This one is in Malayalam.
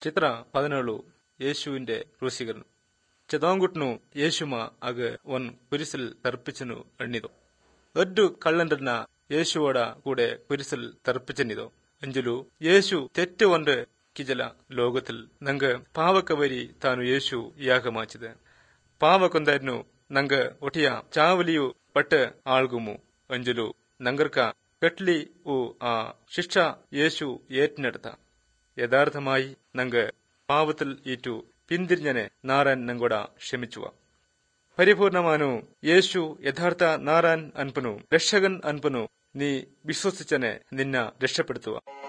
ಚಿತ್ರ ಪದಿನೇಳು യേശുവിന്റെ ക്രൂശീകരണം ചെതാങ്കുട്ടനു യേശുമ അഗ് ഒൻ കുരിശിൽ തർപ്പിച്ചനു എണ്ണിതു ഒറ്റു കള്ളണ്ടന്ന യേശുവോಡ കൂടെ കുരിശിൽ തർപ്പിച്ചെന്നിതു ಅಂಜಲು ಯೇಸು ತೆಟ್ಟು ಒಂದು ಕಿಜಲ ಲೋಕത്തിൽ ನಂಗ ಪಾವಕವರಿ ತಾನು ಯೇಸು ಯಾಗ ಮಾಚಿದೆ ಪಾವಕೊಂದನ್ನು ನಂಗ ಒಟಿಯ ಚಾವಲಿಯು ಪಟ್ಟ ಆಳ್ಗುಮು ಅಂಜಲು ನಂಗರ್ಕ കെട്ട്ലി ഉ ആ ശിക്ഷ യേശു ഏറ്റിനെടുത്ത യഥാർത്ഥമായി നങ്ക് പാവത്തിൽ ഈറ്റു പിന്തിരിഞ്ഞനെ നാരാൻ നങ്കോട ക്ഷമിച്ചുവ പരിപൂർണമാനു യേശു യഥാർത്ഥ നാരാൻ അൻപനു രക്ഷകൻ അൻപനു നീ വിശ്വസിച്ചനെ നിന്ന രക്ഷപ്പെടുത്തുക